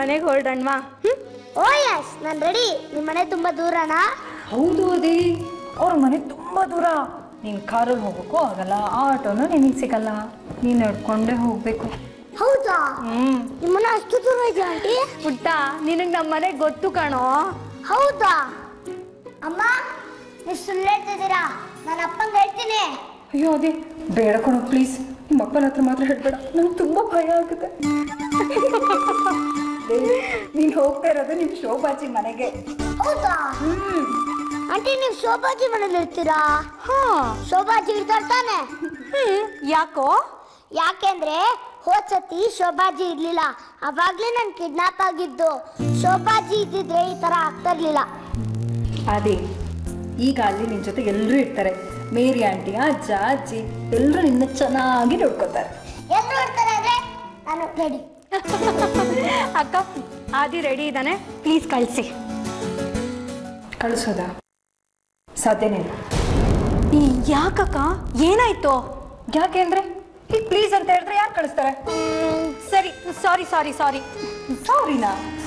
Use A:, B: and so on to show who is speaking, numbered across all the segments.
A: ಮನೆಗೆ ಹೊರಡಣ್ವಾ ಹ್ಞೂ
B: ಓ ಯಸ್ ನಾನು ರೆಡಿ ನಿಮ್ಮ ಮನೆ ತುಂಬ ದೂರನಾ
C: ಹೌದು ಅದೇ ಅವ್ರ ಮನೆ ತುಂಬ ದೂರ ನೀನು ಕಾರಲ್ಲಿ ಹೋಗೋಕ್ಕೂ ಆಗಲ್ಲ ಆಟೋನು ನಿನಗೆ ಸಿಗಲ್ಲ ನೀನು ನಡ್ಕೊಂಡೇ ಹೋಗಬೇಕು
B: ಹೌದಾ
C: ಹ್ಞೂ
B: ನಿಮ್ಮ ಮನೆ ಅಷ್ಟು ದೂರ ಇದೆಯಾ ಆಂಟಿ
A: ಪುಟ್ಟ ನಿನಗೆ ನಮ್ಮ ಮನೆಗೆ ಗೊತ್ತು ಕಣೋ
B: ಹೌದಾ ಅಮ್ಮ ನೀವು ಸುಳ್ಳು ಹೇಳ್ತಿದ್ದೀರಾ ನಾನು ಅಪ್ಪಂಗೆ ಹೇಳ್ತೀನಿ
C: ಅಯ್ಯೋ ಅದೇ ಬೇಡ ಕಣೋ ಪ್ಲೀಸ್ ನಿಮ್ಮ ಅಪ್ಪನ ಹತ್ರ ಮಾತ್ರ ಹೇಳ್ಬೇಡ ನಂಗೆ ತುಂಬ ಭಯ ಆಗುತ್ತೆ ನೀನು ಹೋಗ್ತಾ ಇರೋದು ನಿಮ್ಮ ಶೋಭಾಜಿ ಮನೆಗೆ
B: ಹೌದಾ ಆಂಟಿ ನೀವು ಶೋಭಾಜಿ ಮನೇಲಿ ಇರ್ತೀರಾ
A: ಹಾಂ
B: ಶೋಭಾಜಿ ಇರ್ತಾರೆ ತಾನೆ
A: ಹ್ಞೂ ಯಾಕೋ
B: ಯಾಕೆಂದ್ರೆ ಹೋದ್ ಸತಿ ಶೋಭಾಜಿ ಇರ್ಲಿಲ್ಲ ಅವಾಗ್ಲೇ ನನ್ ಕಿಡ್ನಾಪ್ ಆಗಿದ್ದು ಶೋಭಾಜಿ ಇದ್ದಿದ್ರೆ ಈ ತರ ಆಗ್ತಾ ಇರ್ಲಿಲ್ಲ
C: ಅದೇ ಈಗ ಅಲ್ಲಿ ನಿನ್ನ ಜೊತೆ ಎಲ್ಲರೂ ಇರ್ತಾರೆ ಮೇರಿ ಆಂಟಿ ಅಜ್ಜ ಅಜ್ಜಿ ಎಲ್ಲರೂ ನಿನ್ನ ಚೆನ್ನಾಗಿ ನೋಡ್ಕೋತಾರೆ
B: ಎಲ್ರು ಇರ್ತಾರೆ ಅಂದ್ರೆ ನಾನು ರೆಡಿ
A: ಅಕ್ಕ ಆದಿ ರೆಡಿ ಇದ್ದಾನೆ ಪ್ಲೀಸ್ ಕಳಿಸಿ
C: ಕಳಿಸೋದಾ ಸಾಧ್ಯನೇ ಇಲ್ಲ
A: ಯಾಕಕ್ಕ ಏನಾಯ್ತು
C: ಯಾಕೆ ಅಂದ್ರೆ ಈಗ ಪ್ಲೀಸ್ ಅಂತ ಹೇಳಿದ್ರೆ ಯಾರು ಕಳಿಸ್ತಾರೆ
A: ಸರಿ ಸಾರಿ ಸಾರಿ ಸಾರಿ
C: ಸಾರಿನಾ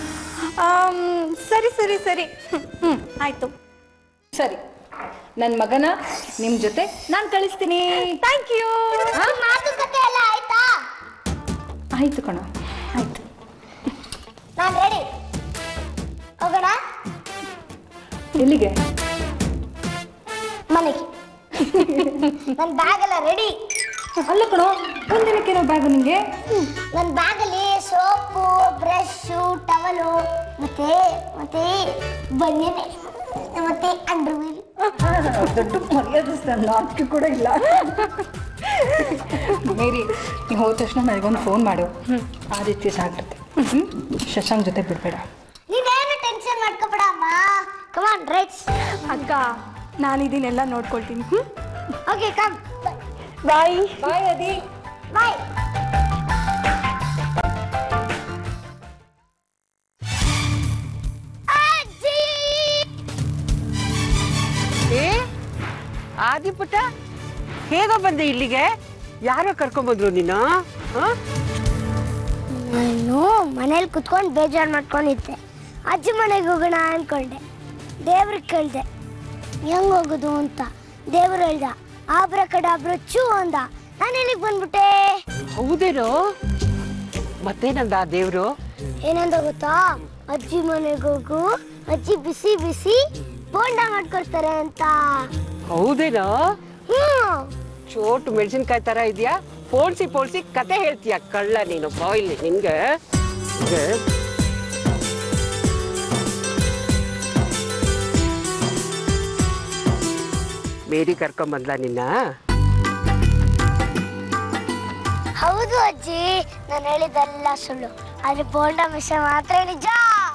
A: ಸರಿ ಸರಿ ಸರಿ ಹ್ಞೂ ಆಯಿತು
C: ಸರಿ ನನ್ನ ಮಗನ ನಿಮ್ಮ ಜೊತೆ ನಾನು ಕಳಿಸ್ತೀನಿ
A: ಥ್ಯಾಂಕ್ ಯು
B: ಮಾತುಕತೆ ಎಲ್ಲ ಆಯ್ತಾ
C: ಆಯ್ತು ಕಣ ಆಯ್ತು
B: ನಾನು ರೆಡಿ ಹೋಗೋಣ
C: ಎಲ್ಲಿಗೆ
B: ಮನೆಗೆ ನನ್ನ ಬ್ಯಾಗ್ ಎಲ್ಲ ರೆಡಿ
C: ಅಲ್ಲ ಕಣೋ ಒಂದಿನಕ್ಕೇನೋ ಬ್ಯಾಗು ನಿಂಗೆ
B: ನನ್ನ ಬ್ಯಾಗಲ್ಲಿ ಸೋಪು ಬ್ರಷು ಟವಲು ಮತ್ತೆ ಮತ್ತೆ ಬನಿಯನ್ ಮತ್ತೆ ಅಂಡರ್ವೇರ್
C: ದೊಡ್ಡ ಮರ್ಯಾದೆ ನಾಟಕ ಕೂಡ ಇಲ್ಲ ಮೇರಿ ನೀವು ಹೋದ ತಕ್ಷಣ ನನಗೊಂದು ಫೋನ್ ಮಾಡು ಆದಿತ್ಯ ಸಾಗ್ರತೆ ಶಶಾಂಕ್ ಜೊತೆ ಬಿಡಬೇಡ
B: ನೀನೇನು ಟೆನ್ಷನ್ ಮಾಡ್ಕೋಬೇಡ ಅಮ್ಮ ಕಮಾನ್ ರೈಟ್ಸ್
A: ಅಕ್ಕ ನಾನು ಇದನ್ನೆಲ್ಲ ನೋಡ್ಕೊಳ್ತೀನಿ ಹ್ಞೂ
B: ಓಕೆ ಕಮ್
A: ಬಾಯ್
C: ಬಾಯ್ ಅದಿ
B: ಬಾಯ್
D: ಏ ಆದಿಪುಟ ಹೇಗ ಬಂದೆ ಇಲ್ಲಿಗೆ ಯಾರೋ ಕರ್ಕೊಂಬಂದ್ರು ನೀನು ಹ?
B: ನಾನು ಮನೇಲಿ ಕುತ್ಕೊಂಡು ಬೇಜಾರು ಮಾಡ್ಕೊಂಡಿದ್ದೆ ಅಜ್ಜಿ ಮನೆಗೆ ಹೋಗೋಣ ಅನ್ಕೊಂಡೆ ದೇವ್ರಿಗೆ ಕೇಳ್ದೆ ಹೆಂಗ್ ಹೋಗೋದು ಅಂತ ದೇವ್ರು ಹೇಳ್ದ ಆಬ್ರ ಕಡಾಬ್ರ ಚೂ ಅಂದ ನಾನು ಇಲ್ಲಿಗೆ ಬಂದ್ಬಿಟ್ಟೆ
D: ಹೌದೇನೋ ಮತ್ತೇನಂದ ಆ ದೇವ್ರು
B: ಏನಂದ ಗೊತ್ತಾ ಅಜ್ಜಿ ಮನೆಗೆ ಹೋಗು ಅಜ್ಜಿ ಬಿಸಿ ಬಿಸಿ ಬೋಂಡ ಮಾಡ್ಕೊಡ್ತಾರೆ ಅಂತ
D: ಹೌದೇನೋ
B: ಹ್ಮ್
D: ಚೋಟು ಮೆಣಸಿನ್ಕಾಯಿ ತರ ಇದೆಯಾ ಪೋಳ್ಸಿ ಪೋಳ್ಸಿ ಕತೆ ಹೇಳ್ತೀಯ ಕಳ್ಳ ನೀನು ಬಾಯ್ಲಿ ನಿಂಗೆ ನಿಂಗೆ ಮೇರಿ ಕರ್ಕೊಂಬಂದ್ಲ ನಿನ್ನ
B: ಹೌದು ಅಜ್ಜಿ ನಾನು ಹೇಳಿದ್ದೆಲ್ಲ ಸುಳ್ಳು ಆದ್ರೆ ಬೋಂಡ ವಿಷಯ ಮಾತ್ರ ನಿಜ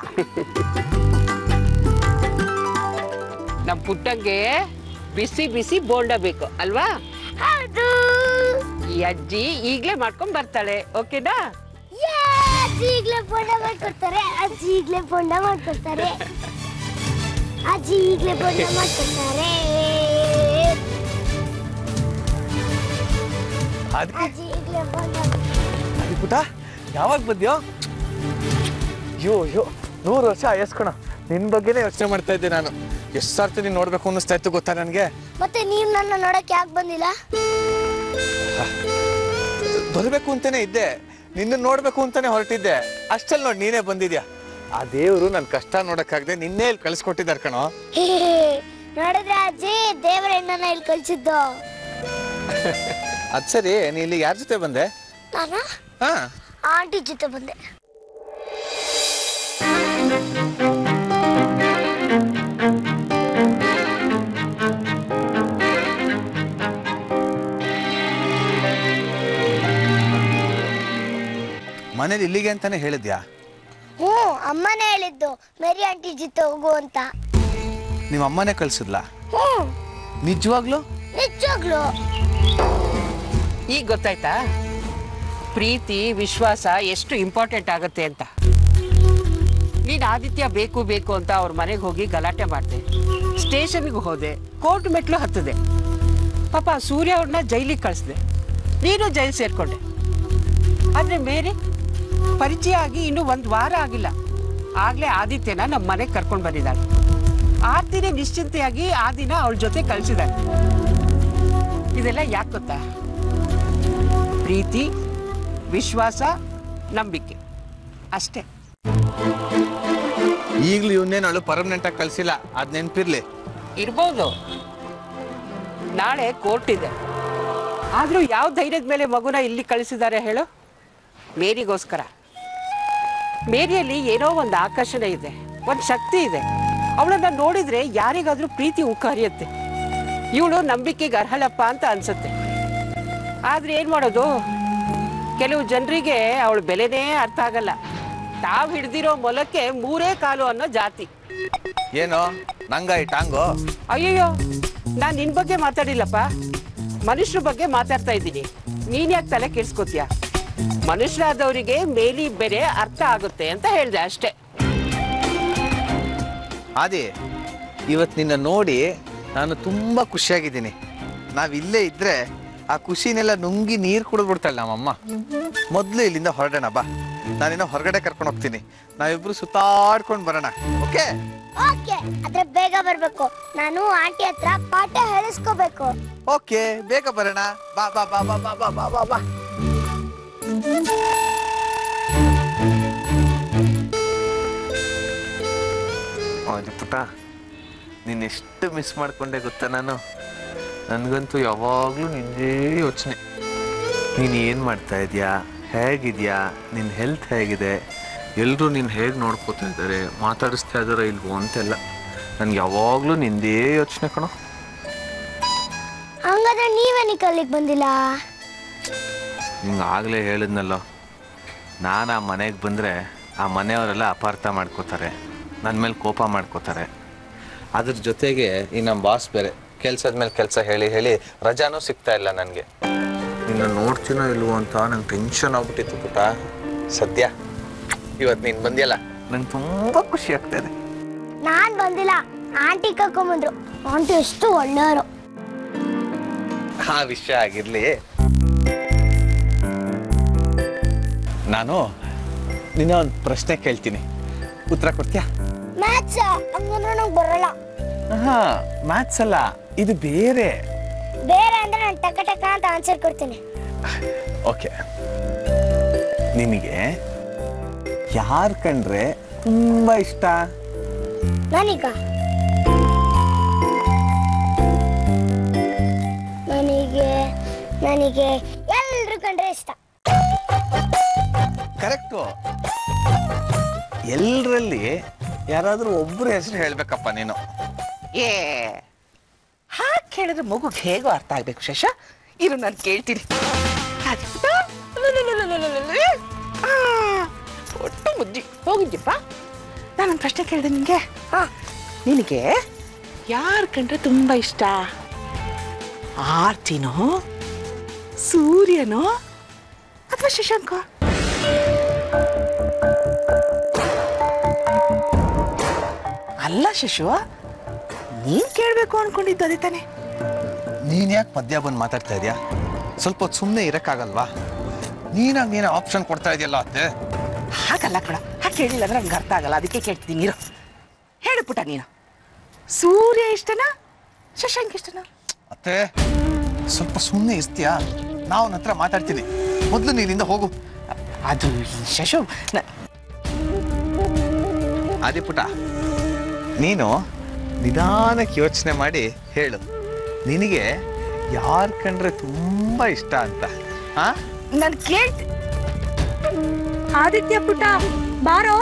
D: ನಮ್ ಪುಟ್ಟಂಗೆ ಬಿಸಿ ಬಿಸಿ ಬೋಂಡ ಬೇಕು ಅಲ್ವಾ
B: ಹೌದು
D: ಈ ಅಜ್ಜಿ ಈಗ್ಲೇ ಮಾಡ್ಕೊಂಡ್ ಬರ್ತಾಳೆ ಓಕೆನಾ
B: ಯೇ, ಅಜ್ಜಿ ಈಗ್ಲೇ ಬೋಂಡ ಮಾಡ್ಕೊಡ್ತಾರೆ ಅಜ್ಜಿ ಈಗ್ಲೇ ಬೋಂಡ ಮಾಡ್ಕೊಡ್ತಾರೆ ಅಜ್ಜಿ ಈಗ್ಲೇ ಬೋಂಡ ಮಾಡ್ಕೊಡ್ತಾರೆ
E: ಅದಕ್ಕೆ
B: ಅಜ್ಜಿ ಈಗ್ಲೇ ಬೋಂಡ
E: ಪುಟ ಯಾವಾಗ ಬಂದ್ಯೋ ಅಯ್ಯೋ ಅಯ್ಯೋ ನೂರು ವರ್ಷ ಆಯಸ್ಕೊಣ ನಿನ್ ಬಗ್ಗೆನೇ ಯೋಚನೆ ಮಾಡ್ತಾ ಇದ್ದೆ ನಾನು ಎಷ್ಟು ಸರ್ತಿ ನೀನ್ ನೋಡ್ಬೇಕು ಅನ್ನಿಸ್ತಾ ಇತ್ತು ಗೊತ್ತಾ ನನಗೆ
B: ಮತ್ತೆ ನೀವ್ ನನ್ನ ನೋಡಕ್ ಯಾಕೆ ಬಂದಿಲ್ಲ
E: ಬರಬೇಕು ಅಂತಾನೆ ಇದ್ದೆ ನಿನ್ನ ನೋಡ್ಬೇಕು ಅಂತಾನೆ ಹೊರಟಿದ್ದೆ ಅಷ್ಟಲ್ಲಿ ನೋಡಿ ನೀನೇ ಬಂದಿದ್ಯಾ ಆ ದೇವರು ನನ್ನ ಕಷ್ಟ ನೋಡಕ್ಕಾಗದೆ ನಿನ್ನೆ ಇಲ್ಲಿ ಕಳಿಸ್ಕೊಟ್ಟಿದ್ದಾರೆ ಕಣೋ
B: ಹೇ, ನೋಡಿದ್ರೆ ಅಜ್ಜಿ ದೇವರ ಹೆಣ್ಣನ್ನ ಇಲ್ಲಿ ಕಳ್ಸಿದ್ದು
E: ಅದ್ ಸರಿ ನೀ ಇಲ್ಲಿ ಯಾರ ಜೊತೆ ಬಂದೆ
B: ನಾನು
E: ಹಾ
B: ಆಂಟಿ ಜೊತೆ ಬಂದೆ
E: ಮನೇಲಿ ಇಲ್ಲಿಗೆ ಅಂತಾನೆ ಹೇಳಿದ್ಯಾ
B: ಹ್ಞೂ ಅಮ್ಮನೇ ಹೇಳಿದ್ದು ಮೇರಿ ಆಂಟಿ ಜೊತೆ ಹೋಗು ಅಂತ
E: ನಿಮ್ಮ ಅಮ್ಮನೇ ಕಳ್ಸಿದ್ಲಾ
B: ಹ್ಞೂ
E: ನಿಜವಾಗ್ಲು
B: ನಿಜವಾಗ್ಲು
D: ಈಗ ಗೊತ್ತಾಯ್ತಾ ಪ್ರೀತಿ ವಿಶ್ವಾಸ ಎಷ್ಟು ಇಂಪಾರ್ಟೆಂಟ್ ಆಗುತ್ತೆ ಅಂತ ನೀನ್ ಆದಿತ್ಯ ಬೇಕು ಬೇಕು ಅಂತ ಅವ್ರ ಮನೆಗೆ ಹೋಗಿ ಗಲಾಟೆ ಮಾಡಿದೆ ಸ್ಟೇಷನ್ಗೆ ಹೋದೆ ಕೋರ್ಟ್ ಮೆಟ್ಲು ಹತ್ತದೆ ಪಾಪ ಸೂರ್ಯ ಅವ್ರನ್ನ ಜೈಲಿಗೆ ಕಳಿಸ್ದೆ ನೀನು ಜೈಲ್ ಸೇರ್ಕೊಂಡೆ ಆದ್ರೆ ಮೇರಿ ಪರಿಚಯ ಆಗಿ ಇನ್ನು ಒಂದ್ ವಾರ ಆಗಿಲ್ಲ ಆಗ್ಲೇ ಆದಿತ್ಯನ ನಮ್ಮ ಮನೆಗೆ ಕರ್ಕೊಂಡು ಬಂದಿದ್ದಾಳೆ ಆರ್ತಿನೇ ನಿಶ್ಚಿಂತೆಯಾಗಿ ಆ ದಿನ ಅವಳ ಜೊತೆ ಕಳ್ಸಿದಾಳೆ ಇದೆಲ್ಲ ಯಾಕೆ ಗೊತ್ತಾ ಪ್ರೀತಿ ವಿಶ್ವಾಸ ನಂಬಿಕೆ ಅಷ್ಟೇ
E: ಈಗಲೂ ಇವನ್ನೇನು ಅವಳು ಪರ್ಮನೆಂಟ್ ಆಗಿ ಕಳ್ಸಿಲ್ಲ ಅದ್ ನೆನ್ಪಿರ್ಲಿ
D: ಇರ್ಬೋದು ನಾಳೆ ಕೋರ್ಟ್ ಇದೆ ಆದ್ರೂ ಯಾವ ಧೈರ್ಯದ ಮೇಲೆ ಮಗುನ ಇಲ್ಲಿ ಕಳಿಸಿದ್ದಾರೆ ಹೇಳು ಮೇರಿಗೋಸ್ಕರ ಮೇರಿಯಲ್ಲಿ ಏನೋ ಒಂದು ಆಕರ್ಷಣೆ ಇದೆ ಒಂದು ಶಕ್ತಿ ಇದೆ ಅವಳನ್ನ ನೋಡಿದ್ರೆ ಯಾರಿಗಾದ್ರೂ ಪ್ರೀತಿ ಉಕ್ಕ ಹರಿಯುತ್ತೆ ಇವಳು ನಂಬಿಕೆಗೆ ಅರ್ಹಳಪ್ಪ ಅಂತ ಅನ್ಸುತ್ತೆ ಆದ್ರೆ ಏನ್ ಮಾಡೋದು ಕೆಲವು ಜನರಿಗೆ ಅವಳ ಬೆಲೆನೇ ಅರ್ಥ ಆಗಲ್ಲ ತಾವ್ ಹಿಡ್ದಿರೋ ಮೊಲಕ್ಕೆ ಮೂರೇ ಕಾಲು ಅನ್ನೋ ಜಾತಿ
E: ಏನು ನಂಗ ಈ ಟಾಂಗು
D: ಅಯ್ಯಯ್ಯೋ ನಾನ್ ನಿನ್ ಬಗ್ಗೆ ಮಾತಾಡಿಲ್ಲಪ್ಪ ಮನುಷ್ಯರ ಬಗ್ಗೆ ಮಾತಾಡ್ತಾ ಇದ್ದೀನಿ ನೀನ್ ಯಾಕೆ ತಲೆ ಕೆಡ್ಸ್ಕೊತೀಯ ಮನುಷ್ಯರಾದವರಿಗೆ ಮೇಲಿ ಬೆರೆ ಅರ್ಥ ಆಗುತ್ತೆ ಅಂತ ಹೇಳ್ದೆ ಅಷ್ಟೇ
E: ಆದಿ ಇವತ್ತು ನಿನ್ನ ನೋಡಿ ನಾನು ತುಂಬಾ ಖುಷಿಯಾಗಿದ್ದೀನಿ ನಾವ್ ಇಲ್ಲೇ ಇದ್ರೆ ಆ ಖುಷಿನೆಲ್ಲ ನುಂಗಿ ನೀರು ಕುಡಿದ್ಬಿಡ್ತಾಳೆ ನಮ್ಮಮ್ಮ ಮೊದಲು ಇಲ್ಲಿಂದ ಹೊರಡೋಣ ಬಾ ನಾನಿನ್ನ ಹೊರಗಡೆ ಕರ್ಕೊಂಡು ಹೋಗ್ತೀನಿ ನಾವಿಬ್ರು ಸುತ್ತಾಡ್ಕೊಂಡು ಬರೋಣ ಓಕೆ
B: ಓಕೆ ಆದ್ರೆ ಬೇಗ ಬರ್ಬೇಕು ನಾನು ಆಂಟಿ ಹತ್ರ ಪಾಠ ಹೇಳಿಸ್ಕೋಬೇಕು
E: ಓಕೆ ಬೇಗ ಬರೋಣ ಬಾ ಬಾ ಬಾ ಬಾ ಬಾ ಬಾ ಬಾ ಬಾ ಬಾ ಆದಿ ಪುಟ ನೀನ್ ಎಷ್ಟು ಮಿಸ್ ಮಾಡ್ಕೊಂಡೆ ಗೊತ್ತಾ ನಾನು ನನಗಂತೂ ಯಾವಾಗಲೂ ನಿಂದೇ ಯೋಚನೆ ನೀನು ಏನು ಮಾಡ್ತಾ ಇದೀಯಾ ಹೇಗಿದ್ಯಾ ನಿನ್ನ ಹೆಲ್ತ್ ಹೇಗಿದೆ ಎಲ್ಲರೂ ನೀನು ಹೇಗೆ ನೋಡ್ಕೋತಾ ಇದ್ದಾರೆ ಮಾತಾಡಿಸ್ತಾ ಇದ್ದಾರೋ ಇಲ್ವೋ ಅಂತೆಲ್ಲ ನನ್ಗೆ ಯಾವಾಗಲೂ ನಿಂದೇ ಯೋಚನೆ ಕಣೋ
B: ಹಂಗಾದ್ರೆ ನೀವೇನಿಕ್ಕೆ ಅಲ್ಲಿಗೆ ಬಂದಿಲ್ಲ
E: ನಿಂಗೆ ಆಗಲೇ ಹೇಳಿದ್ನಲ್ಲೋ ನಾನು ಆ ಮನೆಗೆ ಬಂದರೆ ಆ ಮನೆಯವರೆಲ್ಲ ಅಪಾರ್ಥ ಮಾಡ್ಕೋತಾರೆ ನನ್ನ ಮೇಲೆ ಕೋಪ ಮಾಡ್ಕೋತಾರೆ ಅದ್ರ ಜೊತೆಗೆ ಈ ನಮ್ಮ ಬಾಸ್ ಬೇರೆ ಕೆಲ್ಸದ ಮೇಲೆ ಕೆಲಸ ಹೇಳಿ ಹೇಳಿ ರಜಾನೂ ಸಿಗ್ತಾ ಇಲ್ಲ ನನಗೆ ನಿನ್ನ ನೋಡ್ತೀನೋ ಇಲ್ವೋ ಅಂತ ನಂಗೆ ಟೆನ್ಷನ್ ಆಗ್ಬಿಟ್ಟಿತ್ತು ಪುಟ ಸದ್ಯ ಇವತ್ತು ನೀನು ಬಂದಿಯಲ್ಲ ನಂಗೆ ತುಂಬ ಖುಷಿ ಆಗ್ತಾ ಇದೆ
B: ನಾನ್ ಬಂದಿಲ್ಲ ಆಂಟಿ ಕರ್ಕೊಂಬಂದ್ರು ಆಂಟಿ ಎಷ್ಟು ಒಳ್ಳೆಯವರು
E: ಆ ವಿಷಯ ಆಗಿರ್ಲಿ ನಾನು ನಿನ್ನ ಒಂದು ಪ್ರಶ್ನೆ ಕೇಳ್ತೀನಿ ಉತ್ತರ ಕೊಡ್ತೀಯಾ
B: ಮ್ಯಾಥ್ಸ್ ಹಂಗಂದ್ರೆ ನಂಗೆ ಬರಲ್ಲ
E: ಹಾ ಮ್ಯಾಥ್ಸ್ ಅಲ್ಲ ಇದು ಬೇರೆ
B: ಬೇರೆ ಅಂದ್ರೆ ನಾನು ಟಕ ಟಕ ಅಂತ ಆನ್ಸರ್ ಕೊಡ್ತೀನಿ
E: ಓಕೆ ನಿನಗೆ ಯಾರು ಕಂಡ್ರೆ ತುಂಬಾ ಇಷ್ಟ
B: ನಾನೀಗ ನನಗೆ ನನಗೆ ಎಲ್ರು ಕಂಡ್ರೆ ಇಷ್ಟ
E: ಕರೆಕ್ಟು ಎಲ್ಲರಲ್ಲಿ ಯಾರಾದ್ರೂ ಒಬ್ರು ಹೆಸರು ಹೇಳ್ಬೇಕಪ್ಪ ನೀನು
D: ಏ ಹಾಗೆ ಕೇಳಿದ್ರೆ ಮಗುಗೆ ಹೇಗೋ ಅರ್ಥ ಆಗ್ಬೇಕು ಶಶ ಇರು ನಾನು ಕೇಳ್ತೀನಿ ಆದಿತ್ಯ? ಲಲಲಲಲಲಲಲ. ಆ, ಒಟ್ಟು ಮುದ್ದಿ ಹೋಗಿದ್ಯಪ್ಪ ನಾನೊಂದು ಪ್ರಶ್ನೆ ಕೇಳಿದೆ ನಿನಗೆ ನಿನಗೆ ಯಾರು ಕಂಡ್ರೆ ತುಂಬ ಇಷ್ಟ ಆರ್ತಿನೋ ಸೂರ್ಯನೋ ಅಥವಾ ಶಶಾಂಕ ಅಲ್ಲ ಶಶು ನೀನ್ ಕೇಳ್ಬೇಕು ಅನ್ಕೊಂಡಿದ್ದು ಅದೇ ತಾನೆ
E: ನೀನ್ ಯಾಕೆ ಮಧ್ಯ ಬಂದು ಮಾತಾಡ್ತಾ ಇದೀಯಾ ಸ್ವಲ್ಪ ಹೊತ್ತು ಸುಮ್ಮನೆ ಇರಕ್ಕಾಗಲ್ವಾ ನೀನಾಗ ನೀನು ಆಪ್ಷನ್ ಕೊಡ್ತಾ ಇದೆಯಲ್ಲ ಅತ್ತೆ
D: ಹಾಗಲ್ಲ ಕಣ ಹಾಗೆ ಕೇಳಿಲ್ಲ ಅಂದ್ರೆ ನಂಗೆ ಅರ್ಥ ಆಗಲ್ಲ ಅದಕ್ಕೆ ಕೇಳ್ತೀನಿ ಇರು ಹೇಳು ಪುಟ ನೀನು ಸೂರ್ಯ ಇಷ್ಟನಾ ಶಶಾಂಕ್ ಇಷ್ಟನಾ
E: ಅತ್ತೆ ಸ್ವಲ್ಪ ಸುಮ್ಮನೆ ಇರ್ತೀಯಾ ನಾವು ಅವನ ಹತ್ರ ಮಾತಾಡ್ತೀನಿ ಮೊದಲು ನೀನಿಂದ ಹೋಗು
D: ಅದು ಶಶು ನ-
E: ಆದಿಪುಟ ನೀನು ನಿಧಾನಕ್ಕೆ ಯೋಚನೆ ಮಾಡಿ ಹೇಳು ನಿನಗೆ ಯಾರು ಕಂಡ್ರೆ ತುಂಬಾ ಇಷ್ಟ ಅಂತ ಹಾ
D: ನಾನು ಕೇಳ್ತಿ
A: ಆದಿತ್ಯ ಪುಟ ಬಾರೋ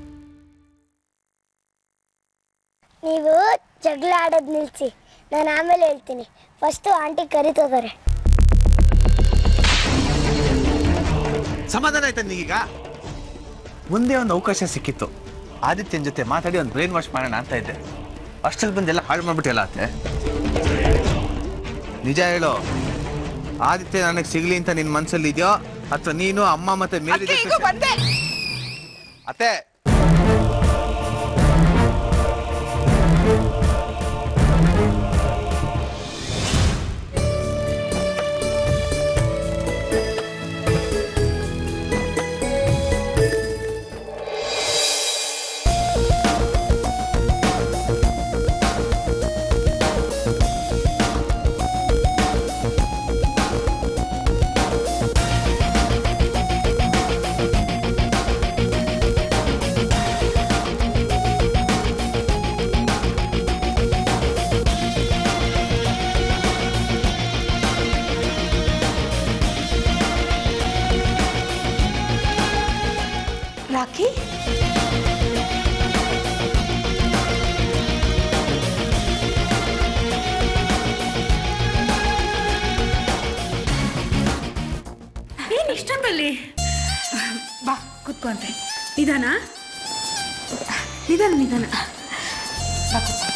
B: ನೀವು ಜಗಳ ಆಡೋದು ನಿಲ್ಸಿ ನಾನು ಆಮೇಲೆ ಹೇಳ್ತೀನಿ ಫಸ್ಟು ಆಂಟಿ ಕರಿತಿದ್ದಾರೆ
E: ಸಮಾಧಾನ ಆಯ್ತಾ ನೀಗೀಗ ಒಂದೇ ಒಂದು ಅವಕಾಶ ಸಿಕ್ಕಿತ್ತು ಆದಿತ್ಯನ ಜೊತೆ ಮಾತಾಡಿ ಒಂದು ಬ್ರೈನ್ ವಾಶ್ ಮಾಡೋಣ ಅಂತ ಇದ್ದೆ ಅಷ್ಟಲ್ಲಿ ಬಂದೆಲ್ಲ ಹಾಳು ಮಾಡ್ಬಿಟ್ಟಿಲ್ಲ ಅತ್ತೆ ನಿಜ ಹೇಳು ಆದಿತ್ಯ ನನಗೆ ಸಿಗ್ಲಿ ಅಂತ ನಿನ್ ಮನ್ಸಲ್ಲಿ ಇದೆಯೋ ಅಥವಾ ನೀನು ಅಮ್ಮ ಮತ್ತೆ ಮೇರಿ
D: ಅಕ್ಕೆ ಈಗ ಬಂದೆ
E: ಅತ್ತೆ
C: ರೀ ಬಾ ಕುತ್ಕೊಂತೆ ನಿಧಾನ ನಿಧಾನ ನಿಧಾನ ಬಾ ಕೂತ್ಕೊ.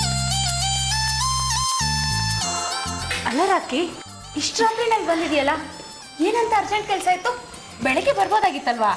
A: ಅಲ್ಲ ರಾಕಿ ಇಷ್ಟು ರಾತ್ರಿ ನಂಗೆ ಬಂದಿದೆಯಲ್ಲ ಏನಂತ ಅರ್ಜೆಂಟ್ ಕೆಲಸ ಇತ್ತು ಬೆಳಗ್ಗೆ ಬರ್ಬೋದಾಗಿತ್ತಲ್ವಾ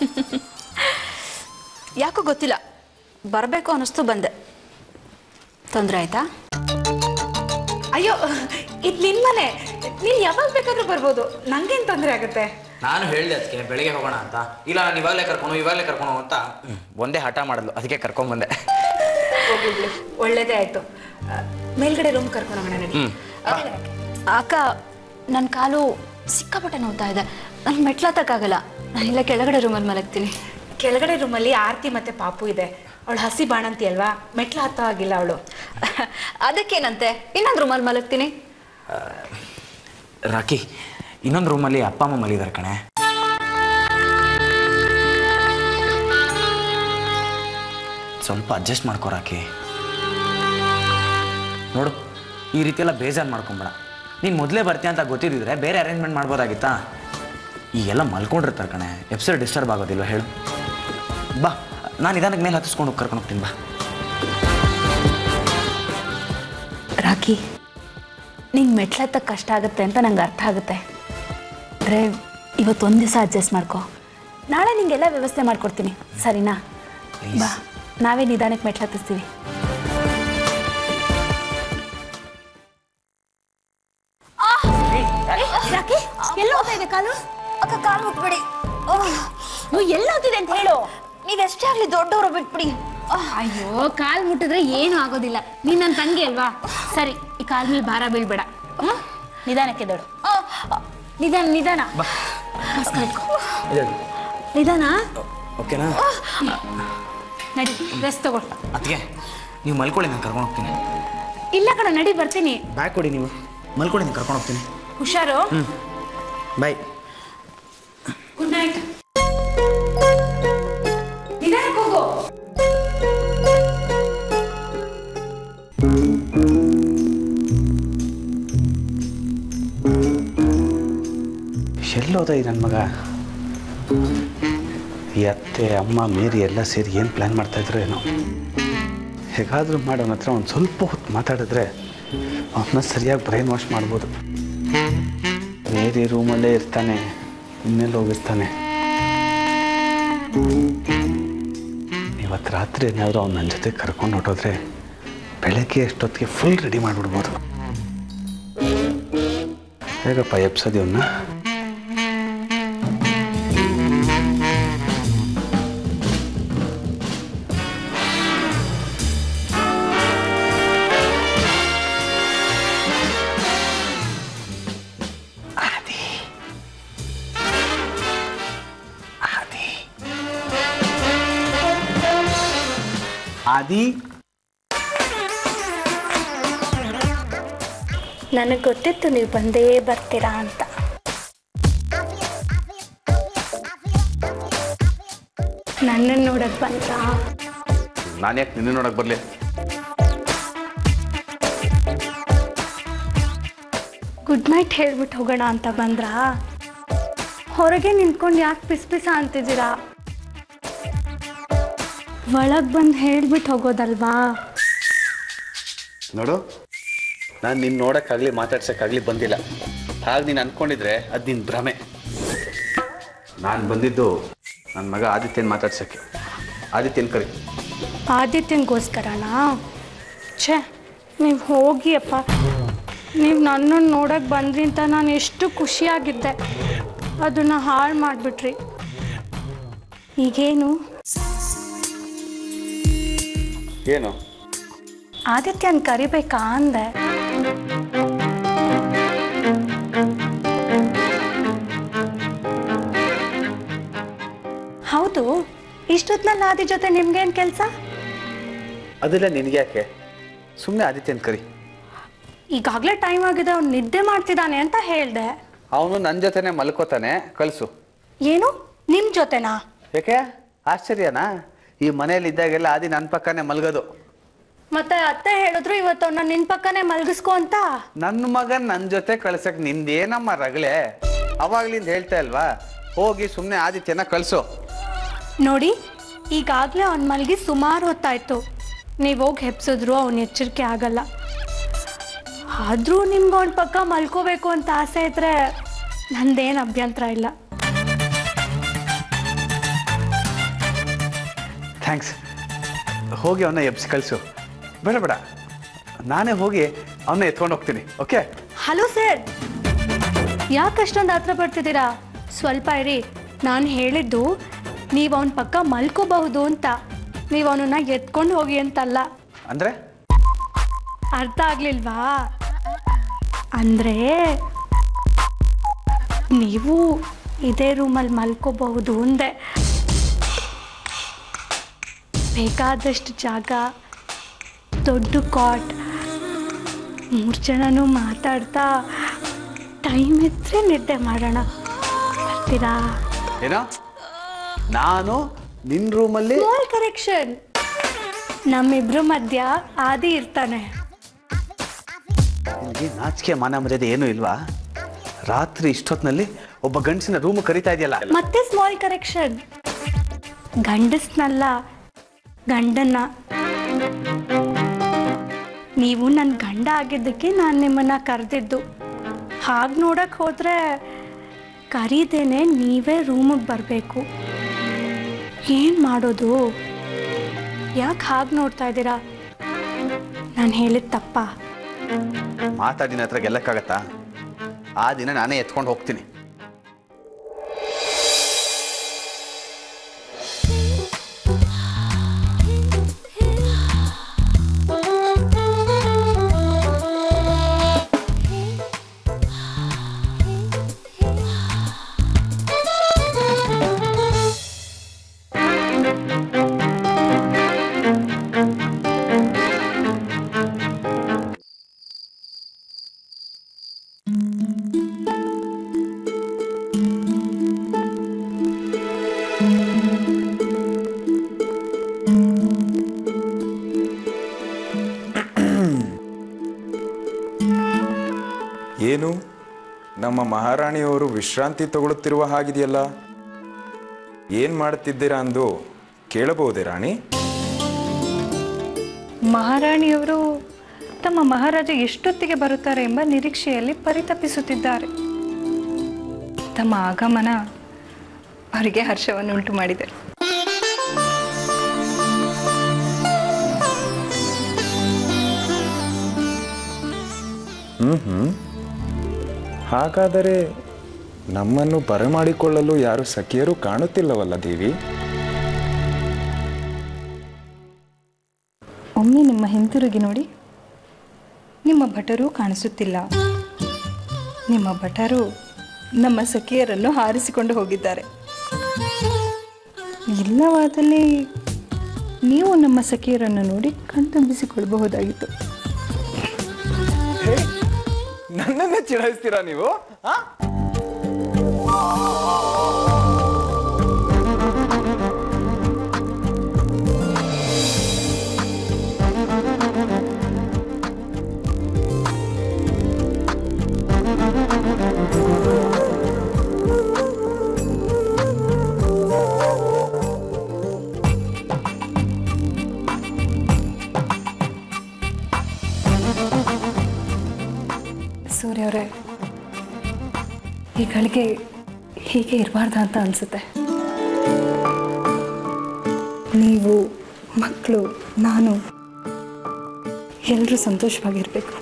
F: ಯಾಕೋ ಗೊತ್ತಿಲ್ಲ ಬರಬೇಕು ಅನ್ನಿಸ್ತು ಬಂದೆ ತೊಂದರೆ ಆಯ್ತಾ
A: ಅಯ್ಯೋ ಇದು ನಿನ್ ಮನೆ ನೀನ್ ಯಾವಾಗ ಬೇಕಾದ್ರೂ ಬರ್ಬೋದು ನಂಗೇನ್ ತೊಂದರೆ ಆಗುತ್ತೆ
G: ನಾನು ಹೇಳಿದೆ ಅದಕ್ಕೆ ಬೆಳಿಗ್ಗೆ ಹೋಗೋಣ ಅಂತ ಇಲ್ಲ ನಾನು ಇವಾಗಲೇ ಕರ್ಕೊಂಡು ಇವಾಗಲೇ ಕರ್ಕೊಂಡು ಅಂತ ಹ್ಮ್, ಒಂದೇ ಹಠ ಮಾಡಲು ಅದಕ್ಕೆ ಕರ್ಕೊಂಡ್ಬಂದೆ
A: ಹೋಗಿಡ್ಲಿ ಒಳ್ಳೇದೇ ಆಯ್ತು ಆ, ಮೇಲ್ಗಡೆ ರೂಮ್ ಕರ್ಕೊಂಡು ಹೋಗೋಣ ನಡಿ
F: ಅಕ್ಕ ನನ್ನ ಕಾಲು ಸಿಕ್ಕಾಪಟ್ಟೆ ನೋವ್ತಾ ಇದೆ ನನಗೆ ಮೆಟ್ಲತ್ತಕ್ಕಾಗಲ್ಲ ನಾನಿಲ್ಲ ಕೆಳಗಡೆ ರೂಮಲ್ಲಿ ಮಲಗ್ತೀನಿ
A: ಕೆಳಗಡೆ ರೂಮಲ್ಲಿ ಆರ್ತಿ ಮತ್ತೆ ಪಾಪು ಇದೆ ಅವಳು ಹಸಿ ಬಾಣಂತಿ ಅಲ್ವಾ ಮೆಟ್ಲು ಹತ್ತೋ ಆಗಿಲ್ಲ ಅವಳು
F: ಅದಕ್ಕೇನಂತೆ ಇನ್ನೊಂದು ರೂಮಲ್ಲಿ ಮಲಗ್ತೀನಿ
G: ರಾಕಿ ಇನ್ನೊಂದು ರೂಮಲ್ಲಿ ಅಪ್ಪ ಅಮ್ಮ ಮಲಿದಾರೆ ಕಣೆ ಸ್ವಲ್ಪ ಅಡ್ಜಸ್ಟ್ ಮಾಡ್ಕೋ ರಾಕಿ ನೋಡು ಈ ರೀತಿ ಎಲ್ಲ ಬೇಜಾರು ಮಾಡ್ಕೊಂಬೇಡ ನೀನು ಮೊದಲೇ ಬರ್ತೀಯ ಅಂತ ಗೊತ್ತಿದ್ದಿದ್ರೆ ಬೇರೆ ಅರೇಂಜ್ಮೆಂಟ್ ಮಾಡ್ಬೋದಾಗಿತ್ತಾ ಈಗೆಲ್ಲ ಮಲ್ಕೊಂಡಿರ್ತಾರೆ ಕಣೆ ಎಪ್ಸರ್ ಡಿಸ್ಟರ್ಬ್ ಆಗೋದಿಲ್ವ ಹೇಳು ಬಾ ನಾನು ನಿಧಾನಕ್ಕೆ ಮೇಲೆ ಹತ್ತಿಸ್ಕೊಂಡು ಕರ್ಕೊಂಡು ಹೋಗ್ತೀನಿ ಬಾ
F: ರಾಕಿ ನಿಂಗೆ ಮೆಟ್ಲತ್ತಕ್ಕೆ ಕಷ್ಟ ಆಗುತ್ತೆ ಅಂತ ನಂಗೆ ಅರ್ಥ ಆಗುತ್ತೆ ಅಂದರೆ ಇವತ್ತೊಂದು ದಿವಸ ಅಡ್ಜಸ್ಟ್ ಮಾಡ್ಕೊ ನಾಳೆ ನಿಂಗೆಲ್ಲ ವ್ಯವಸ್ಥೆ ಮಾಡ್ಕೊಡ್ತೀನಿ ಸರಿನಾ ಬಾ ನಾವೇ ನಿಧಾನಕ್ಕೆ ಮೆಟ್ಲತ್ತಿಸ್ತೀವಿ
B: ರಾಕಿ ಎಲ್ಲ ಹೋಗ್ತಾ ಇದೆ ಕಾಲು
F: ಅಕ್ಕ ಕಾಲು ಮುಟ್ಬೇಡಿ ಎಲ್ಲ ಹೋಗ್ತಿದೆ ಅಂತ ಹೇಳು ನೀವೆಷ್ಟೇ ಆಗಲಿ ದೊಡ್ಡವರು ಬಿಟ್ಬಿಡಿ
A: ಅಯ್ಯೋ ಕಾಲ್ ಮುಟ್ಟಿದ್ರೆ ಏನು ಆಗೋದಿಲ್ಲ ನೀನ್ ನನ್ನ ತಂಗಿ ಅಲ್ವಾ ಸರಿ ಈ ಕಾಲ್ ಮೇಲೆ ಭಾರ ಬೀಳ್ಬೇಡ ಹ್ಮ್? ನಿಧಾನಕ್ಕೆ ದೊಡ್ಡ ನಿಧಾನ ನಿಧಾನ ನಮಸ್ಕಾರ ಇಟ್ಕೊ. ನಿಧಾನ
G: ಓಕೆನಾ
A: ನಡಿ ರೆಸ್ಟ್ ತಗೋ
G: ಅದಕ್ಕೆ ನೀವು ಮಲ್ಕೊಳ್ಳಿ ನಾನು ಕರ್ಕೊಂಡು ಹೋಗ್ತೀನಿ
A: ಇಲ್ಲ ಕಣ ನಡಿ ಬರ್ತೀನಿ
G: ಬ್ಯಾಗ್ ಕೊಡಿ ನೀವು ಮಲ್ಕೊಳ್ಳಿ ನಾನು ಕರ್ಕೊಂಡು ಹೋಗ್ತೀನಿ
A: ಹುಷಾರು
G: ಬಾಯ್
A: ಗುಡ್ ನೈಟ್ ನಿಧಾನಕ್ಕೆ ಹೋಗು
H: ಎಲ್ಲೋದ ಈ ನನ್ನ ಮಗ ಈ ಅತ್ತೆ ಅಮ್ಮ ಮೇರಿ ಎಲ್ಲ ಸೇರಿ ಏನು ಪ್ಲ್ಯಾನ್ ಮಾಡ್ತಾಯಿದ್ರು ಏನೋ ಹೇಗಾದರೂ ಮಾಡಿ ಅವನ ಹತ್ರ ಒಂದು ಸ್ವಲ್ಪ ಹೊತ್ತು ಮಾತಾಡಿದ್ರೆ ಅವನ್ನ ಸರಿಯಾಗಿ ಬ್ರೈನ್ ವಾಶ್ ಮಾಡ್ಬೋದು ಮೇರಿ ರೂಮಲ್ಲೇ ಇರ್ತಾನೆ ಇನ್ನೆಲ್ಲಿ ಹೋಗಿರ್ತಾನೆ ಇವತ್ತು ರಾತ್ರಿ ಏನಾದರೂ ಅವ್ನು ನನ್ನ ಜೊತೆ ಕರ್ಕೊಂಡು ಹೊಟ್ಟೋದ್ರೆ ಬೆಳಗ್ಗೆ ಎಷ್ಟೊತ್ತಿಗೆ ಫುಲ್ ರೆಡಿ ಮಾಡಿಬಿಡ್ಬೋದು ಹೇಗಪ್ಪ ಎಪ್ಸೋದು ಇವನ್ನ
G: ಆದಿ
A: ನನಗೆ ಗೊತ್ತಿತ್ತು ನೀವು ಬಂದೇ ಬರ್ತೀರಾ ಅಂತ ನನ್ನನ್ನು ನೋಡಕ್ ಬಂದ್ರಾ
H: ನಾನು ಯಾಕೆ ನಿನ್ನ ನೋಡಕ್ಕೆ ಬರಲಿ
A: ಗುಡ್ ನೈಟ್ ಹೇಳ್ಬಿಟ್ಟು ಹೋಗೋಣ ಅಂತ ಬಂದ್ರಾ ಹೊರಗೆ ನಿಂತ್ಕೊಂಡು ಯಾಕೆ ಪಿಸ್ ಪಿಸ ಅಂತಿದ್ದೀರಾ ಒಳಗೆ ಬಂದು ಹೇಳ್ಬಿಟ್ಟು ಹೋಗೋದಲ್ವಾ
H: ನೋಡು ನಾನು ನಿನ್ನ ನೋಡೋಕ್ಕಾಗಲಿ ಮಾತಾಡ್ಸೋಕ್ಕಾಗಲಿ ಬಂದಿಲ್ಲ ಹಾಗೆ ನೀನು ಅಂದ್ಕೊಂಡಿದ್ರೆ ಅದು ನಿನ್ನ ಭ್ರಮೆ ನಾನು ಬಂದಿದ್ದು ನನ್ನ ಮಗ ಆದಿತ್ಯನ ಮಾತಾಡ್ಸೋಕ್ಕೆ ಆದಿತ್ಯನ ಕರಿ
A: ಆದಿತ್ಯನಿಗೋಸ್ಕರನಾ ಛೇ ನೀವು ಹೋಗಿ ಅಪ್ಪ ನೀವು ನನ್ನನ್ನು ನೋಡಕ್ಕೆ ಬಂದ್ರಿ ಅಂತ ನಾನು ಎಷ್ಟು ಖುಷಿಯಾಗಿದ್ದೆ ಅದನ್ನು ಹಾಳು ಮಾಡಿಬಿಟ್ರಿ ಈಗೇನು
H: ಏನು
A: ಆದಿತ್ಯನ ಕರಿಬೇಕಾ ಅಂದೆ ಹೌದು ಇಷ್ಟೊತ್ನಲ್ಲಿ ಆದಿ ಜೊತೆ ನಿಮ್ಗೇನು ಕೆಲಸ
H: ಅದೆಲ್ಲ ನಿನಗೆ ಯಾಕೆ ಸುಮ್ಮನೆ ಆದಿತ್ಯನ ಕರಿ
A: ಈಗಾಗಲೇ ಟೈಮ್ ಆಗಿದೆ ಅವ್ನು ನಿದ್ದೆ ಮಾಡ್ತಿದ್ದಾನೆ ಅಂತ ಹೇಳ್ದೆ
H: ಅವನು ನನ್ನ ಜೊತೆನೆ ಮಲ್ಕೋತಾನೆ ಕಳಿಸು
A: ಏನು ನಿಮ್ಮ ಜೊತೆನಾ
H: ಯಾಕೆ ಆಶ್ಚರ್ಯನಾ ಈ ಮನೇಲಿ ಇದ್ದಾಗೆಲ್ಲ ಆದಿ ನನ್ನ ಪಕ್ಕನೇ ಮಲ್ಗೋದು
A: ಮತ್ತೆ ಅತ್ತೆ ಹೇಳಿದ್ರು ಇವತ್ತು ಅವ್ನ ನಿನ್ ಪಕ್ಕನೇ ಮಲಗಿಸ್ಕೊ ಅಂತ
H: ನನ್ನ ಮಗನ್ ನನ್ನ ಜೊತೆ ಕಳ್ಸಕ್ ನಿಂದೇನಮ್ಮ ರಗಳೆ ಅವಾಗ್ಲಿಂದ ಹೇಳ್ತಾ ಇಲ್ವಾ ಹೋಗಿ ಸುಮ್ಮನೆ ಆದಿತ್ಯನ ಕಳಿಸು
I: ನೋಡಿ ಈಗಾಗಲೇ ಅವ್ನ ಮಲ್ಗಿ ಸುಮಾರು ಹೊತ್ತಾಯ್ತು ನೀವು ಹೋಗಿ ಹೆಪ್ಸಿದ್ರು ಅವ್ನ ಎಚ್ಚರಿಕೆ ಆಗಲ್ಲ ಆದರೂ ನಿಮ್ಗೆ ಅವ್ನ ಪಕ್ಕ ಮಲ್ಕೋಬೇಕು ಅಂತ ಆಸೆ ಇದ್ರೆ ನಂದೇನು ಅಭ್ಯಂತರ ಇಲ್ಲ
H: ಥ್ಯಾಂಕ್ಸ್ ಹೋಗಿ ಅವನ್ನ ಎಬ್ಸಿ ಕಳಿಸು ಬೇಡ ಬೇಡ ನಾನೇ ಹೋಗಿ ಅವನ್ನ ಎತ್ಕೊಂಡು ಹೋಗ್ತೀನಿ ಓಕೆ
I: ಹಲೋ ಸರ್ ಯಾಕೆ ಅಷ್ಟೊಂದು ಹತ್ರ ಪಡ್ತಿದ್ದೀರಾ ಸ್ವಲ್ಪ ಇರಿ ನಾನು ಹೇಳಿದ್ದು ನೀವು ಅವನ ಪಕ್ಕ ಮಲ್ಕೋಬಹುದು ಅಂತ ನೀವು ಅವನನ್ನ ಎತ್ಕೊಂಡು ಹೋಗಿ ಅಂತಲ್ಲ
H: ಅಂದರೆ
I: ಅರ್ಥ ಆಗ್ಲಿಲ್ವಾ ಅಂದ್ರೆ ನೀವು ಇದೇ ರೂಮಲ್ಲಿ ಮಲ್ಕೋಬಹುದು ಅಂದೆ ಬೇಕಾದಷ್ಟು ಜಾಗ ದೊಡ್ಡ ಕಾಟ್ ಮೂರು ಜನನೂ ಮಾತಾಡ್ತಾ ಟೈಮ್ ಇದ್ರೆ ನಿದ್ದೆ ಮಾಡೋಣ ಬರ್ತೀರಾ
H: ಏನೋ ನಾನು ನಿನ್ನ ರೂಮಲ್ಲಿ
I: ಸ್ಮಾಲ್ ಕರೆಕ್ಷನ್ ನಮ್ಮಿಬ್ರು ಮಧ್ಯ ಆದಿ ಇರ್ತಾನೆ
H: ನಿನಗೆ ನಾಚಿಕೆ ಮಾನ ಮರ್ಯಾದೆ ಏನೂ ಇಲ್ವಾ ರಾತ್ರಿ ಇಷ್ಟೊತ್ತಿನಲ್ಲಿ ಒಬ್ಬ ಗಂಡಸಿನ ರೂಮ್ ಕರಿತಾ ಇದೆಯಲ್ಲ
I: ಮತ್ತೆ ಸ್ಮಾಲ್ ಕರೆಕ್ಷನ್ ಗಂಡಸ್ನಲ್ಲ ಗಂಡನ್ನ ನೀವು ನನ್ನ ಗಂಡ ಆಗಿದ್ದಕ್ಕೆ ನಾನು ನಿಮ್ಮನ್ನ ಕರೆದಿದ್ದು ಹಾಗೆ ನೋಡಕ್ ಹೋದ್ರೆ ಕರೀದೇನೆ ನೀವೇ ರೂಮಿಗೆ ಬರಬೇಕು ಏನು ಮಾಡೋದು ಯಾಕೆ ಹಾಗೆ ನೋಡ್ತಾ ಇದ್ದೀರಾ ನಾನು ಹೇಳಿದ ತಪ್ಪಾ
H: ಮಾತಾಡಿನ ಹತ್ರ ಗೆಲ್ಲಕ್ಕಾಗತ್ತಾ ಆ ದಿನ ನಾನೇ ಎತ್ಕೊಂಡು ಹೋಗ್ತೀನಿ
J: ಏನು ನಮ್ಮ ಮಹಾರಾಣಿಯವರು ವಿಶ್ರಾಂತಿ ತಗೊಳ್ಳುತ್ತಿರುವ ಹಾಗಿದೆಯಲ್ಲ ಏನ್ ಮಾಡುತ್ತಿದ್ದೀರಾ ಅಂದು ಕೇಳಬಹುದೇ ರಾಣಿ
C: ಮಹಾರಾಣಿಯವರು ತಮ್ಮ ಮಹಾರಾಜ ಎಷ್ಟೊತ್ತಿಗೆ ಬರುತ್ತಾರೆ ಎಂಬ ನಿರೀಕ್ಷೆಯಲ್ಲಿ ಪರಿತಪಿಸುತ್ತಿದ್ದಾರೆ ತಮ್ಮ ಆಗಮನ ಅವರಿಗೆ ಹರ್ಷವನ್ನು ಉಂಟು ಮಾಡಿದೆ
J: ಹ್ಮ್ ಹ್ಮ್ ಹಾಗಾದರೆ ನಮ್ಮನ್ನು ಬರಮಾಡಿಕೊಳ್ಳಲು ಯಾರು ಸಖಿಯರು ಕಾಣುತ್ತಿಲ್ಲವಲ್ಲ ದೇವಿ
C: ಒಮ್ಮೆ ನಿಮ್ಮ ಹಿಂತಿರುಗಿ ನೋಡಿ ನಿಮ್ಮ ಭಟರು ಕಾಣಿಸುತ್ತಿಲ್ಲ ನಿಮ್ಮ ಭಟರು ನಮ್ಮ ಸಖಿಯರನ್ನು ಹಾರಿಸಿಕೊಂಡು ಹೋಗಿದ್ದಾರೆ ಇಲ್ಲವಾದಲ್ಲಿ ನೀವು ನಮ್ಮ ಸಖಿಯರನ್ನು ನೋಡಿ ಕಣ್ತಂಬಿಸಿಕೊಳ್ಳಬಹುದಾಗಿತ್ತು
J: ನನ್ನನ್ನೇ ಚಿಡಾಯಿಸ್ತೀರಾ ನೀವು ಆ?
C: ಸೂರ್ಯ ಅವರೇ ಈ ಗಳಿಗೆ ಹೀಗೆ ಇರಬಾರ್ದ ಅಂತ ಅನಿಸುತ್ತೆ ನೀವು ಮಕ್ಕಳು ನಾನು ಎಲ್ಲರೂ ಸಂತೋಷವಾಗಿರಬೇಕು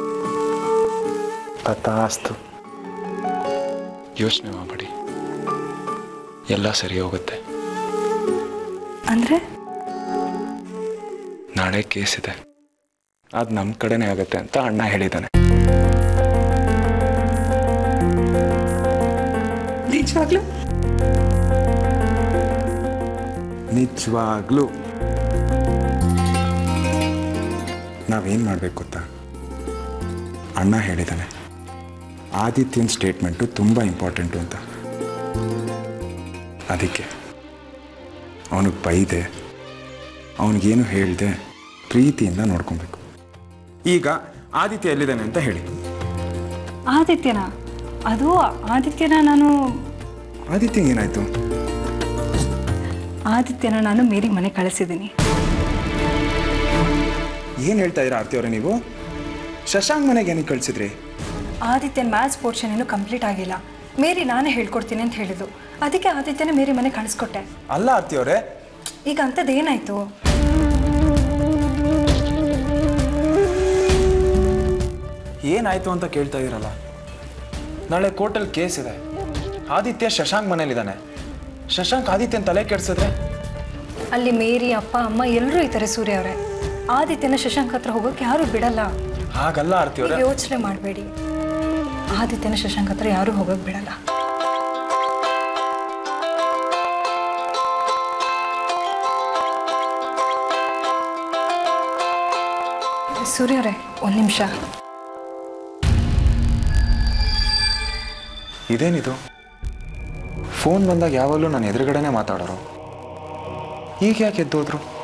J: ತಥಾಸ್ತು ಯೋಚನೆ ಮಾಡಬೇಡಿ ಎಲ್ಲ ಸರಿ ಹೋಗುತ್ತೆ
C: ಅಂದರೆ
J: ನಾಳೆ ಕೇಸ್ ಇದೆ ಅದು ನಮ್ಮ ಕಡೆನೇ ಆಗುತ್ತೆ ಅಂತ ಅಣ್ಣ ಹೇಳಿದ್ದಾನೆ
C: ನಿಜವಾಗ್ಲೂ
J: ನಿಜವಾಗ್ಲೂ ನಾವೇನು ಮಾಡಬೇಕು ಗೊತ್ತಾ ಅಣ್ಣ ಹೇಳಿದ್ದಾನೆ ಆದಿತ್ಯನ ಸ್ಟೇಟ್ಮೆಂಟು ತುಂಬ ಇಂಪಾರ್ಟೆಂಟು ಅಂತ ಅದಕ್ಕೆ ಅವನಿಗೆ ಬೈದೆ ಅವನಿಗೇನು ಹೇಳಿದೆ ಪ್ರೀತಿಯಿಂದ ನೋಡ್ಕೊಬೇಕು ಈಗ ಆದಿತ್ಯ ಎಲ್ಲಿದ್ದಾನೆ ಅಂತ ಹೇಳಿ
C: ಆದಿತ್ಯನ ಅದು ಆದಿತ್ಯನ ನಾನು
J: ಆದಿತ್ಯ ಏನಾಯ್ತು
C: ಆದಿತ್ಯನ ನಾನು ಮೇರಿ ಮನೆ ಕಳಿಸಿದ್ದೀನಿ
J: ಏನು ಹೇಳ್ತಾ ಇದ್ದೀರಾ ಆರ್ತಿ ಅವರೇ ನೀವು ಶಶಾಂಕ್ ಮನೆಗೆ ಏನಕ್ಕೆ ಕಳಿಸಿದ್ರಿ
C: ಆದಿತ್ಯನ ಮ್ಯಾಥ್ಸ್ ಪೋರ್ಷನ್ ಇನ್ನೂ ಕಂಪ್ಲೀಟ್ ಆಗಿಲ್ಲ ಮೇರಿ ನಾನೇ ಹೇಳ್ಕೊಡ್ತೀನಿ ಅಂತ ಹೇಳಿದ್ದು ಅದಕ್ಕೆ ಆದಿತ್ಯನ ಮೇರಿ ಮನೆ ಕಳಿಸ್ಕೊಟ್ಟೆ
J: ಅಲ್ಲ ಆರ್ತಿ ಅವರೇ
C: ಈಗ ಅಂಥದ್ದು ಏನಾಯ್ತು
J: ಏನಾಯ್ತು ಅಂತ ಕೇಳ್ತಾ ಇದ್ದೀರಲ್ಲ ನಾಳೆ ಕೋರ್ಟಲ್ಲಿ ಕೇಸ್ ಇದೆ ಆದಿತ್ಯ ಶಶಾಂಕ್ ಮನೇಲಿದ್ದಾನೆ ಶಶಾಂಕ್ ಆದಿತ್ಯನ ತಲೆ ಕೆಡ್ಸಿದ್ರೆ
C: ಅಲ್ಲಿ ಮೇರಿ ಅಪ್ಪ ಅಮ್ಮ ಎಲ್ಲರೂ ಇದ್ದಾರೆ ಸೂರ್ಯ ಅವರೇ ಆದಿತ್ಯನ ಶಶಾಂಕ್ ಹತ್ರ ಹೋಗೋಕೆ ಯಾರು ಬಿಡಲ್ಲ
J: ಹಾಗಲ್ಲ ಆರ್ತಿ ಅವರೇ
C: ಯೋಚನೆ ಮಾಡಬೇಡಿ ಆದಿತ್ಯನ ಶಶಾಂಕ್ ಹತ್ರ ಯಾರು ಹೋಗೋಕೆ ಬಿಡಲ್ಲ ಸೂರ್ಯ ಅವರೇ ಒಂದು ನಿಮಿಷ
J: ಇದೇನಿದು ಫೋನ್ ಬಂದಾಗ ಯಾವಾಗಲೂ ನಾನು ಎದುರುಗಡೆನೇ ಮಾತಾಡೋರು ಈಗ ಯಾಕೆ ಎದ್ದೋದ್ರು